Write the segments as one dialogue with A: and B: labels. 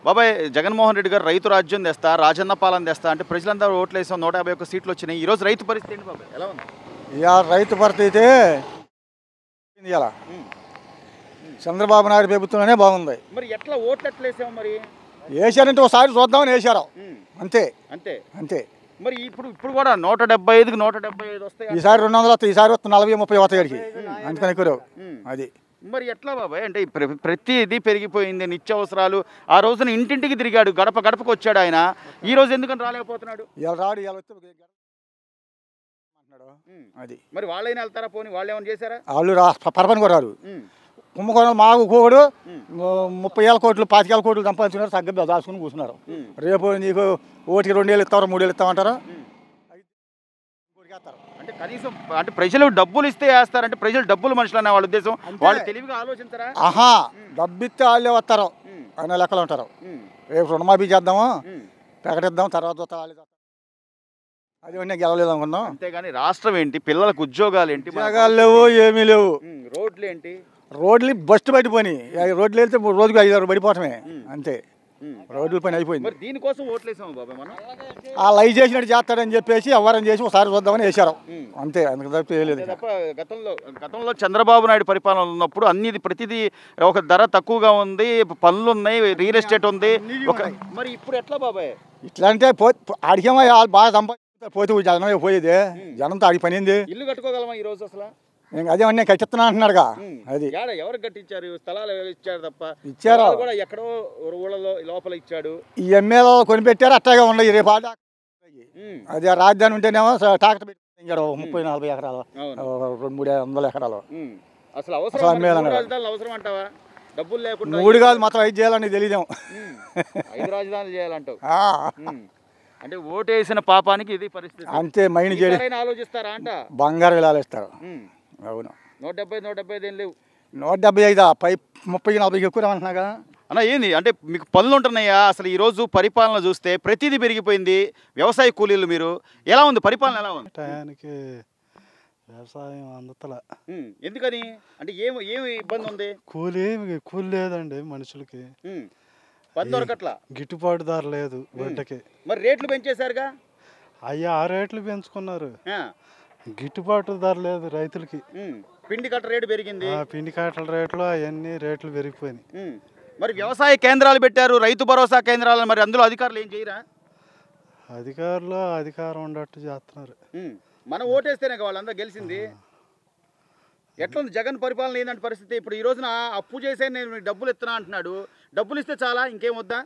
A: బాబాయ్ జగన్మోహన్ రెడ్డి గారు రైతు రాజ్యం తెస్తా రాజన్న పాలన తెస్తా అంటే ప్రజలందరూ ఓట్లు వేసాం నూట యాభై ఒక్క సీట్లు వచ్చినాయి ఈ రోజు రైతు పరిస్థితి ఏంటి బాబాయ్ ఎలా ఉంది
B: ఇవాళ రైతు పరిస్థితి ఇవాళ చంద్రబాబు నాయుడు ప్రభుత్వంలోనే బాగుంది
A: మరి ఎట్లా ఓట్లు ఎట్లా వేసాం మరి
B: వేసారంటే ఒకసారి చూద్దామని వేసారు
A: ఉమ్,
B: అంతే
A: అంతే
B: అంతే
A: మరి ఇప్పుడు ఇప్పుడు కూడా నూట డెబ్బై ఐదుకి నూట డెబ్బై ఐదు వస్తాయి
B: ఈసారి రెండు వందలు వస్తాయి ఈసారి వస్తుంది నలభై ముప్పై వస్తాయి ఇక్కడికి అందుకని ఎక్కువ రావు.
A: ఉమ్.
B: అది
A: మరి ఎట్లా బాబాయ్ అంటే ఈ ప్ర- ప్రతిదీ పెరిగిపోయింది నిత్యావసరాలు ఆ రోజున ఇంటింటికి తిరిగాడు గడప గడపకు వచ్చాడు ఆయన ఈ రోజు ఎందుకని రాలేకపోతున్నాడు
B: ఇవాళ రాడు ఇవాళ వస్తే అంటున్నాడు
A: ఉమ్.
B: అది
A: మరి వాళ్ళైనా వెళ్తారా పోనీ వాళ్ళు ఏమైనా చేశారా
B: వాళ్ళు రా పరపని కూడా రారు
A: ఉమ్,
B: కుంభకోణం మాకు కోడు
A: ఉమ్.
B: ముప్పై వేల కోట్లు పాతికేల కోట్లు సంపాదించుకున్నారు తగ్గ దాచుకుని కూర్చున్నారు
A: ఉమ్,
B: రేపు నీకు ఓటికి రెండు వేలు ఇస్తారా మూడు వేలు ఇస్తామంటారా
A: ఉమ్.
B: ఇంకోటికి వేస్తారు.
A: అంటే కనీసం అంటే ప్రజలు డబ్బులు ఇస్తే వేస్తారంటే ప్రజలు డబ్బులు మనుషులు అనే వాళ్ళ ఉద్దేశం
B: అంతే.
A: వాళ్ళు తెలివిగా ఆలోచించరా
B: ఆహా డబ్బిస్తే వాళ్ళే వస్తారు
A: ఉమ్,
B: అనే లెక్కలు ఉంటారు
A: ఉమ్,
B: రేపు రుణమాఫీ చేద్దామా
A: ఉమ్.
B: ప్రకటిద్దాం తర్వాత చూస్తారు వాళ్ళే చూస్తారు. అది నేను గెలవలేదు అనుకున్నాం
A: అంతేగాని రాష్ట్రం ఏంటి పిల్లలకు ఉద్యోగాలు ఏంటి మన-
B: ఉద్యోగాలు లేవు ఏమీ లేవు
A: ఉమ్, రోడ్లు ఏంటి
B: రోడ్లు బస్టు పడిపోయి రోడ్లు వెళ్తే రోజుకి ఐదు ఆరు పడిపోవటమే
A: ఉమ్.
B: అంతే
A: ఉమ్.
B: రోడ్ల పని అయిపోయింది
A: మరి దీనికోసం ఓట్లేసాము బాబాయ్ మనం
B: ఆ లైవ్ చేసినట్టు చేస్తాడని చెప్పేసి ఎవరం చేసి ఒకసారి చూద్దామని వేశారు
A: ఉమ్.
B: అంతే అందుకు తప్ప ఏం లేదు
A: అంతే తప్ప గతంలో గతంలో చంద్రబాబు నాయుడు పరిపాలన ఉన్నప్పుడు అన్ని ప్రతిదీ ఒక ధర తక్కువగా ఉంది పనులు ఉన్నాయి రియల్ ఎస్టేట్ ఉంది ఒక మరి ఇప్పుడు ఎట్లా బాబాయ్
B: ఇట్లా అంటే పో ఆడికేమో వాళ్ళు బాగా సంపాదిస్తారు పోతే జనం పోయేది జనంతో ఆడికి పని ఏంది
A: ఇల్లు కట్టుకోగలమా ఈ రోజు అసలు
B: నేను అదే అన్నీ కట్టిస్తున్నా అంటున్నాడుగా
A: ఉమ్.
B: అది
A: ఏడ ఎవరు కట్టించారు స్థలాలు ఎవరు ఇచ్చారు తప్ప
B: ఇచ్చారు.
A: స్థలాలు కూడా ఎక్కడో ఊళ్ళలో లోపల ఇచ్చాడు
B: ఈ ఎమ్మెల్యే కొనిపెట్టారు అట్టాగే ఉన్నాయి రేపు ఆడ
A: ఉమ్.
B: అది ఆ రాజధాని ఉంటేనేమో స- ట్రాక్టర్ పెట్టాడు ముప్పై నలభై ఎకరాలు
A: అవును
B: ఓ రెండు మూడు వందల ఎకరాలు
A: ఉమ్. అసలు అవసరం
B: అసలు
A: మనకి
B: అమ్మేయాలి
A: మూడు
B: అన్నాడు.
A: రాజధానులు అవసరం అంటావా డబ్బులు లేకుండా
B: మూడు కాదు మాత్రం ఐదు చేయాలని తెలియదేమో
A: ఉమ్. ఐదు రాజధానులు చేయాలంటావు
B: ఆ,
A: ఉమ్. అంటే ఓటేసిన పాపానికి ఇది పరిస్థితి
B: అంతే మైండ్ చేయడం
A: ఈసారైనా ఆలోచిస్తారా అంట
B: బంగారు విలాలు ఇస్తారు
A: ఉమ్.
B: అవును
A: నూట డెబ్బై నూట డెబ్బై ఐదు ఏం లేవు
B: నూట డెబ్బై ఐదా పై ముప్పై నలభైకి ఎక్కువ అంటున్నా కదా
A: అన్న ఏంది అంటే మీకు పనులు ఉంటున్నాయా అసలు ఈ రోజు పరిపాలన చూస్తే ప్రతిదీ పెరిగిపోయింది వ్యవసాయ కూలీలు మీరు ఎలా ఉంది పరిపాలన ఎలా ఉంది
C: టయానికి వ్యవసాయం అందతల
A: ఉమ్. ఎందుకని అంటే ఏం ఏమి ఇబ్బంది ఉంది
C: కూలి కూలి లేదండి మనుషులకి
A: ఉమ్. పని దొరకట్లా
C: గిట్టుబాటు ధర లేదు వడ్డకి
A: మరి రేట్లు పెంచేశారుగా
C: అయ్యా ఆ రేట్లు పెంచుకున్నారు
A: ఆ.
C: గిట్టుబాటు ధర లేదు రైతులకి
A: ఉమ్. పిండి కట్ట రేటు పెరిగింది
C: ఆ పిండి కాటల రేట్లు అవన్నీ రేట్లు పెరిగిపోయినాయి
A: ఉమ్. మరి వ్యవసాయ కేంద్రాలు పెట్టారు రైతు భరోసా కేంద్రాలు మరి అందులో అధికారులు ఏం చేయరా
C: అధికారులు అధికారం ఉండట్టు చేస్తున్నారు
A: ఉమ్. మనం ఓటేస్తేనే కదా వాళ్ళందరూ గెలిచింది ఎట్లుంది జగన్ పరిపాలన ఏంటంటే పరిస్థితి ఇప్పుడు ఈ రోజున అప్పు చేసే నేను మీకు డబ్బులు ఇస్తున్నా అంటున్నాడు డబ్బులు ఇస్తే చాలా ఇంకేం వద్దా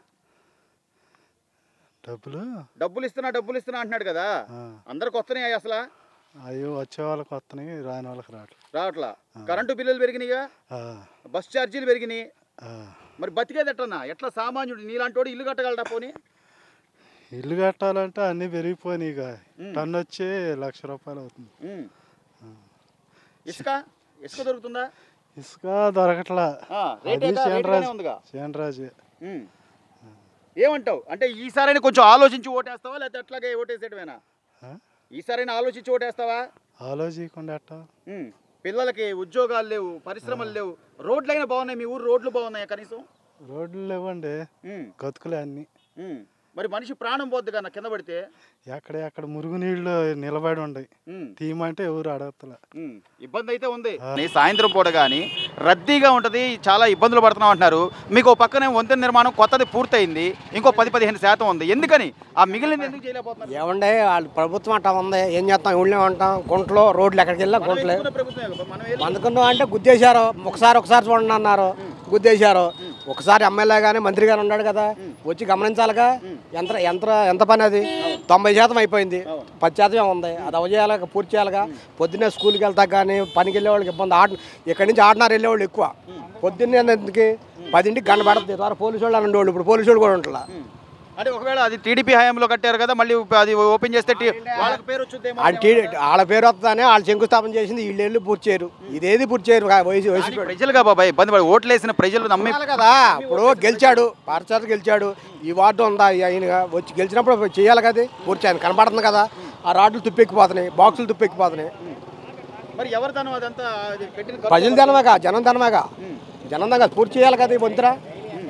C: డబ్బులు
A: డబ్బులు ఇస్తున్నా డబ్బులు ఇస్తున్నా అంటున్నాడు కదా
C: ఆ,
A: అందరికి వస్తున్నాయి అసలు
C: అవి వచ్చే వాళ్ళకి వస్తున్నాయి రాని వాళ్ళకి రావట్లేదు
A: రావట్లా కరెంటు బిల్లులు పెరిగినాయిగా
C: ఆ,
A: బస్ ఛార్జీలు పెరిగినాయి
C: ఆ.
A: మరి బతికేది ఎట్లన్నా ఎట్లా సామాన్యుడు నీలాంటోడు ఇల్లు కట్టగలడా పోనీ
C: ఇల్లు కట్టాలంటే అన్నీ పెరిగిపోయినాయి ఇక
A: ఉమ్.
C: టన్ వచ్చి లక్ష రూపాయలు అవుతుంది
A: ఉమ్. ఇసుక ఇసుక దొరుకుతుందా
C: ఇసుక దొరకట్లా
A: ఆ, రేట్
C: అది
A: ఏంటా? రేటుగానే
C: సేనరాజు
A: ఉందిగా
C: సేనరాజు
A: ఉమ్. ఏమంటావు అంటే ఈసారైనా కొంచెం ఆలోచించి ఓటేస్తావా లేకపోతే అట్లాగే ఓటేసేయడమేనా
C: ఆ?
A: ఈసారైనా ఆలోచించి ఓటేస్తావా
C: ఆలోచించకుండా ఎట్టా
A: ఉమ్. పిల్లలకి ఉద్యోగాలు లేవు పరిశ్రమలు లేవు రోడ్లు అయినా బాగున్నాయి మీ ఊరు రోడ్లు బాగున్నాయా కనీసం
C: రోడ్లు లేవండి
A: ఉమ్.
C: గతుకులే అన్ని
A: ఉమ్. మరి మనిషి ప్రాణం పోద్ది కన్నా కింద పడితే
C: ఎక్కడ ఎక్కడ మురుగునీళ్ళు నిలబడి ఉండయి
A: ఉమ్.
C: తీయమంటే ఎవరు అడగతలే
A: ఉమ్. ఇబ్బంది అయితే ఉంది ఈ సాయంత్రం పూట కానీ రద్దీగా ఉంటుంది చాలా ఇబ్బందులు పడుతున్నాం అంటున్నారు మీకు ఓ పక్కనే వంతెన నిర్మాణం కొత్తది పూర్తయింది ఇంకో పది పదిహేను శాతం ఉంది ఎందుకని ఆ మిగిలినది ఎందుకు చేయలేకపోతున్నారు
D: ఏమండే వాళ్ళు ప్రభుత్వం అట్టా ఉంది ఏం చేస్తాం ఊళ్ళో ఉంటాం గుంటలో రోడ్లు ఎక్కడికి వెళ్ళా
A: మనం
D: గుంటలే
A: ఎన్నుకున్న ప్రభుత్వమే కదా, మనం ఏం-
D: అందుకున్నాం అంటే గుద్దేశారు ఒకసారి ఒకసారి చూడండి అన్నారు గుద్దేశారు ఒకసారి ఎమ్మెల్యే కానీ మంత్రి గారు ఉన్నాడు కదా వచ్చి గమనించాలిగా ఎంత ఎంత ఎంత పని అది తొంభై శాతం అయిపోయింది పది శాతం ఉంది అది అవజేయాలి పూర్తి చేయాలిగా పొద్దున్నే స్కూల్కి వెళ్తా కానీ పనికి వెళ్ళే వాళ్ళకి ఇబ్బంది ఆట ఇక్కడి నుంచి ఆటనారు వెళ్ళే వాళ్ళు ఎక్కువ పొద్దున్నే ఎందుకు పదింటికి గంట పడుతుంది ద్వారా పోలీసు వాళ్ళు అని ఉండేవాళ్ళు ఇప్పుడు పోలీసు వాళ్ళు కూడా ఉంటుందా
A: అంటే ఒకవేళ అది టీడీపీ హయాంలో కట్టారు కదా మళ్ళీ అది ఓపెన్ చేస్తే టీ- వాళ్ళకి పేరు వచ్చుద్దేమో
D: ఆ టీ వాళ్ళ పేరు వస్తుందని వాళ్ళు శంకుస్థాపన చేసింది వీళ్ళు వెళ్ళి పూర్తి చేయరు ఇదేది పూర్తి చేయరు వయసు వయసు
A: కానీ ప్రజలుగా బాబాయ్ ఇబ్బంది పడి ఓట్లేసిన ప్రజలు నమ్మి
D: ఉండాలి కదా ఇప్పుడు గెలిచాడు పార్చారు గెలిచాడు ఈ వార్డు ఉందా ఈ ఆయన వచ్చి గెలిచినప్పుడు చేయాలి కదా పూర్తి ఆయన కనపడుతుంది కదా ఆ రాడ్లు తుప్పెక్కిపోతున్నాయి బాక్సులు తుప్పెక్కిపోతున్నాయి
A: మరి ఎవరు తను అదంతా అది పెట్టిన ఖర్చు
D: ప్రజల ధనమేగా జనం ధనమేగా జనం ధనగా పూర్తి చేయాలి కదా ఈ వంతురా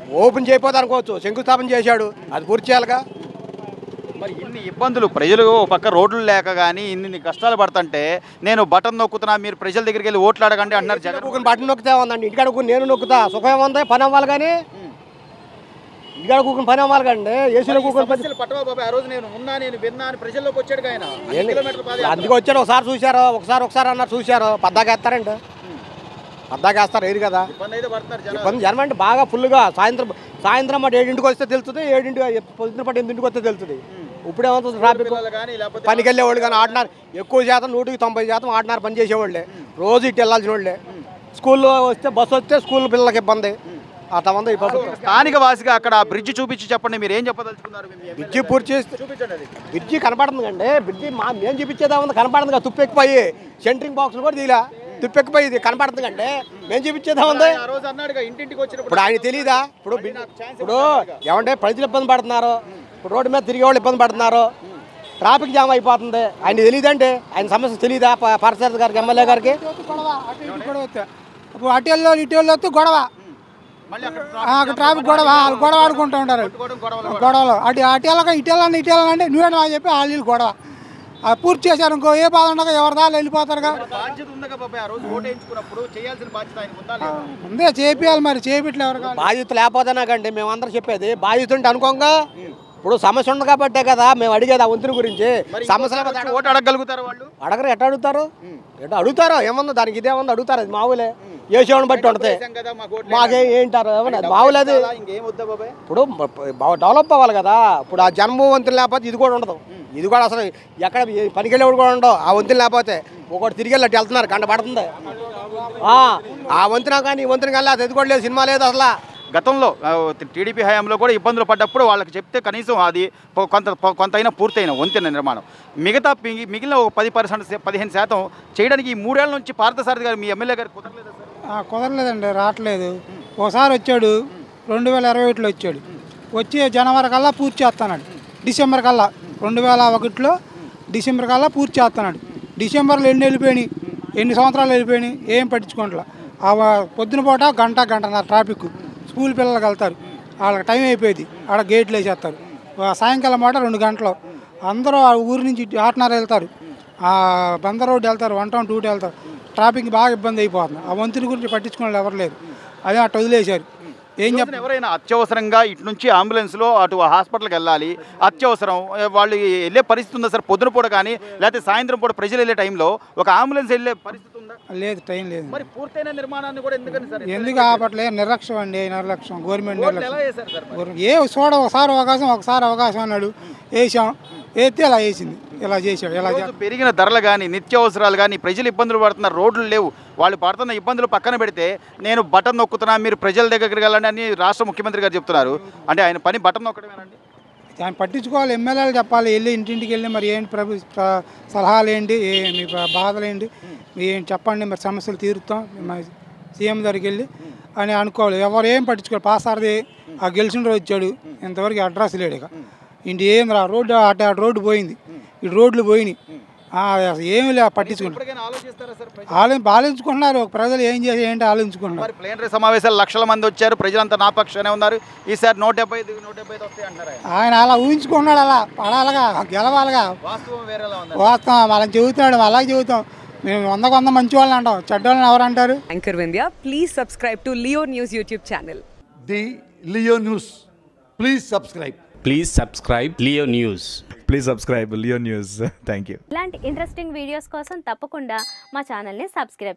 D: ఓపెన్ చేయకపోతే అనుకోవచ్చు శంకుస్థాపన చేశాడు అది పూర్తి చేయాలిగా
A: మరి ఇన్ని ఇబ్బందులు ప్రజలు ఓ పక్క రోడ్లు లేక కానీ ఇన్ని కష్టాలు పడుతుంటే నేను బటన్ నొక్కుతున్నా మీరు ప్రజల దగ్గరికి వెళ్ళి ఓట్లు అడగండి అంటున్నారు జగన్
D: కూకుని బట్టలు నొక్కితే ఉందండి ఇంటికాడ కూకుని నేను నొక్కుతా సుఖం ఏముంది పని అవ్వాలి కానీ ఇంటికాడ కూకుని పని అవ్వాలి కండి ఏసీలో కూకుని పని
A: సమస్యలు పట్టవా బాబాయ్ ఆ రోజు నేను ఉన్నా నేను విన్నా అని ప్రజల్లోకి వచ్చాడు ఆయన అన్ని
D: ఏంది?
A: కిలోమీటర్ల పాదయాత్ర.
D: అందుకే వచ్చారు ఒకసారి చూశారు ఒకసారి ఒకసారి అన్నారు చూశారు పద్దాకేస్తారండి పద్దాకేస్తారు ఏది కదా
A: ఇబ్బంది అయితే పడుతున్నారు జనాలు.
D: ఇబ్బంది జనం అంటే బాగా ఫుల్గా సాయంత్రం సాయంత్రం మాట ఏడింటికి వస్తే తెలుస్తుంది ఏడింటి పొద్దున పాటు ఎనిమిదింటికి వస్తే తెలుస్తుంది ఇప్పుడు ఏమవుతుంది ట్రాఫిక్
A: పిల్లలు కానీ లేకపోతే
D: పనికి వెళ్ళేవాళ్ళు కానీ ఆడినారు ఎక్కువ శాతం నూటికి తొంభై శాతం ఆడినారు పని చేసేవాళ్ళే రోజు ఇటు వెళ్ళాల్సిన వాళ్ళే స్కూల్లో వస్తే బస్సు వస్తే స్కూల్ పిల్లలకి ఇబ్బంది అంతమంది ఈ బస్సు
A: స్థానిక వాసిగా అక్కడ ఆ బ్రిడ్జ్ చూపించి చెప్పండి మీరు ఏం చెప్పదలుచుకున్నారు మీ ఎమ్మెల్యే
D: బ్రిడ్జి పూర్తి చేస్తే
A: చూపించండి అది
D: బ్రిడ్జి కనపడుతుంది కండి బ్రిడ్జి మా మేము చూపించేదా ఉంది కనపడుతుంది కదా తుప్పెక్కిపోయి సెంటరింగ్ బాక్సులు కూడా తీలా తుప్పెక్కిపోయి ఇది కనపడుతుంది కండి మేము చూపించేదా ఉంది
A: ఆ రోజు అన్నాడుగా ఇంటింటికి వచ్చినప్పుడు
D: ఇప్పుడు ఆయన తెలియదా ఇప్పుడు బి- ఇప్పుడు ఏమంటే ప్రజలు ఇబ్బంది పడుతున్నారు ఇప్పుడు రోడ్డు మీద తిరిగే వాళ్ళు ఇబ్బంది పడుతున్నారు ట్రాఫిక్ జామ్ అయిపోతుంది ఆయన తెలియదంటే ఆయన సమస్య తెలియదా పరసారథి గారికి ఎమ్మెల్యే గారికి
E: గొడవ అటు ఇటు గొడవ వస్తే ఇప్పుడు అటు వెళ్ళి ఇటు వెళ్ళి వస్తే గొడవ
A: మళ్ళీ అక్కడ
E: ఆ, అక్కడ ట్రాఫిక్ గొడవ వాళ్ళు గొడవ ఆడుకుంటూ ఉంటారు
A: కొట్టుకోవడం గొడవలు
E: గొడవలు అటు అటు వెళ్ళక ఇటు వెళ్ళండి ఇటు వెళ్ళండి నువ్వే అని చెప్పి వాళ్ళు వీళ్ళు గొడవ ఆ పూర్తి చేశారు ఇంకో ఏ బాధ ఉండగా ఎవరి దాళ్ళు వెళ్ళిపోతారుగా
A: బాధ్యత ఉందిగా బాబాయ్ ఆ రోజు ఓటు వేయించుకున్నప్పుడు చేయాల్సిన బాధ్యత ఆయనకు ఉందా లేదా?
E: ముందే చేపియాలి మరి చేపిట్లే ఎవరు కాదు
D: బాధ్యత లేకపోతే నాకండి మేమందరం చెప్పేది బాధ్యత ఉంటే అనుకోంగా ఇప్పుడు సమస్య ఉంది కాబట్టే కదా మేము అడిగేది ఆ వంతుని గురించి సమస్య లేకపోతే
A: వచ్చి ఓటు అడగలుగుతారు వాళ్ళు
D: అడగరు ఎట్లా అడుగుతారు ఎట్లా అడుగుతారు ఏముంది దానికి ఇదేముంది అడుగుతారు అది మామూలే ఏ శివుని బట్టి ఉంటుంది
A: చేశాం కదా మాకు ఓట్లు
D: మాకే ఏంటారు ఏమన్నా అది మామూలు అది
A: వేయాలా? ఇంకేం వద్దా బాబాయ్
D: ఇప్పుడు మ- బాగా డెవలప్ అవ్వాలి కదా ఇప్పుడు ఆ జన్మ వంతులు లేకపోతే ఇది కూడా ఉండదు ఇది కూడా అసలు ఎక్కడ ఏ పనికి వెళ్ళేవాడు కూడా ఉండవు ఆ వంతులు లేకపోతే ఒకటి తిరిగి వెళ్ళి అటు వెళ్తున్నారు కంట పడుతుంది ఆ, ఆ వంతున కానీ ఈ వంతున కానీ అది కూడా లేదు సినిమా లేదు అసలు
A: గతంలో ఆ, టీడీపీ హయాంలో కూడా ఇబ్బందులు పడ్డప్పుడు వాళ్ళకి చెప్తే కనీసం అది పొ- కొంత పొ- కొంతైనా పూర్తయిన వంతెన నిర్మాణం మిగతా మిగి- మిగిలిన ఒక పది పర్సెంట్ పదిహేను శాతం చేయడానికి ఈ మూడేళ్ల నుంచి పార్థసారథి గారు మీ ఎమ్మెల్యే గారు కుదరలేదా సార్
E: ఆ, కుదరలేదండి రావట్లేదు ఒకసారి వచ్చాడు రెండు వేల ఇరవై ఒకటిలో వచ్చాడు వచ్చి జనవరి కల్లా పూర్తి చేస్తున్నాడు డిసెంబర్ కల్లా రెండు వేల ఒకటిలో డిసెంబర్ కల్లా పూర్తి చేస్తున్నాడు డిసెంబర్లో ఎన్ని వెళ్ళిపోయినాయి ఎన్ని సంవత్సరాలు వెళ్ళిపోయినాయి ఏం పట్టించుకోవట్లా ఆ వ- పొద్దున పూట గంట గంటన్నర ట్రాఫిక్ స్కూల్ పిల్లలకు వెళ్తారు వాళ్ళకి టైం అయిపోయింది ఆడ గేట్లు వేసేస్తారు ఆ సాయంకాలం పూట రెండు గంటలు అందరూ ఆ ఊరి నుంచి ఇటు ఆటనార వెళ్తారు ఆ బందర్ రోడ్డు వెళ్తారు వన్ టౌన్ టూ వెళ్తారు ట్రాఫిక్ బాగా ఇబ్బంది అయిపోతుంది ఆ వంతుని గురించి పట్టించుకునే వాళ్ళు ఎవరు లేరు అదే అటు వదిలేశారు ఏం చెప్
A: రోజున ఎవరైనా అత్యవసరంగా ఇటు నుంచి అంబులెన్స్లో అటు హాస్పిటల్కి వెళ్ళాలి అత్యవసరం ఏ, వాళ్ళు వెళ్ళే పరిస్థితి ఉందా సార్ పొద్దున పూట కానీ లేకపోతే సాయంత్రం పూట ప్రజలు వెళ్ళే టైంలో ఒక అంబులెన్స్ వెళ్ళే పరిస్థితి ఉందా
E: లేదు టైం లేదు
A: మరి పూర్తయిన నిర్మాణాన్ని కూడా ఎందుకని సార్
E: ఎందుకు ఆపట్లే నిర్లక్ష్యం అండి నిర్లక్ష్యం గవర్నమెంట్
A: రోడ్లు ఎలా
E: నిర్లక్ష్యం
A: వేశారు సార్ మరి?
E: గవర్న- ఏ చూడ ఒకసారి అవకాశం ఒకసారి అవకాశం అన్నాడు వేసాం వేస్తే ఇలా వేసింది ఇలా చేశాడు ఇలా
A: రోజు పెరిగిన ధరలు కానీ నిత్యావసరాలు కానీ ప్రజలు ఇబ్బందులు పడుతున్నారు రోడ్లు లేవు వాళ్ళు పడుతున్న ఇబ్బందులు పక్కన పెడితే నేను బటన్ నొక్కుతున్నా మీరు ప్రజల దగ్గరికి వెళ్ళండి అని రాష్ట్ర ముఖ్యమంత్రి గారు చెప్తున్నారు అంటే ఆయన పని బటన్ నొక్కడమేనండి
E: ఆయన పట్టించుకోవాలి ఎమ్మెల్యేలు చెప్పాలి వెళ్ళి ఇంటింటికి వెళ్ళి మరి ఏంటి ప్రభు ప్ర- సలహాలు ఏంటి ఏ మీ బా- బాధలు ఏంటి మీ ఏంటి చెప్పండి మరి సమస్యలు తీరుతాం మరి సీఎం దగ్గరికి వెళ్ళి అని అనుకోవాలి ఎవరు ఏం పట్టించుకోవాలి పాసారది ఆ గెలిచిన రోజు వచ్చాడు ఇంతవరకు అడ్రస్ లేడు ఇక ఇంటి ఏం రా రోడ్డు అటు అటు రోడ్డు పోయింది ఇటు రోడ్లు పోయినాయి ఆ, అసలు ఏమి లే పట్టించుకుంటారు
A: ఇప్పటికైనా ఆలోచిస్తారా సార్ ప్రజలు?
E: ఆలో ఆలోచించుకుంటున్నారు ఒక ప్రజలు ఏం చేసి ఏంటి ఆలోచించుకుంటున్నారు
A: మరి ప్లేనరీ సమావేశాలు లక్షల మంది వచ్చారు ప్రజలంతా నా పక్షానే ఉన్నారు ఈసారి నూట డెబ్బై ఐదు నూట డెబ్బై ఐదు వస్తాయి అంటారు ఆయన
E: ఆయన అలా ఊహించుకున్నాడు అలా పడాలిగా గెలవాలిగా
A: వాస్తవం వేరేలా ఉంది
E: వాస్తవం వాళ్ళని చెబుతున్నాడు అలాగే చెబుతాం మేము వంద వంద మంచి వాళ్ళని అంటాం చెడ్డ వాళ్ళని ఎవరు అంటారు
F: Anchor Vindhya, please subscribe to Leo News YouTube channel.
G: the Leo News. Please subscribe.
H: Please subscribe Leo News.
I: Please subscribe Leo news thank you
J: ఇలాంటి ఇంట్రెస్టింగ్ వీడియోస్ కోసం తప్పకుండా మా ఛానల్ని సబ్స్క్రైబ్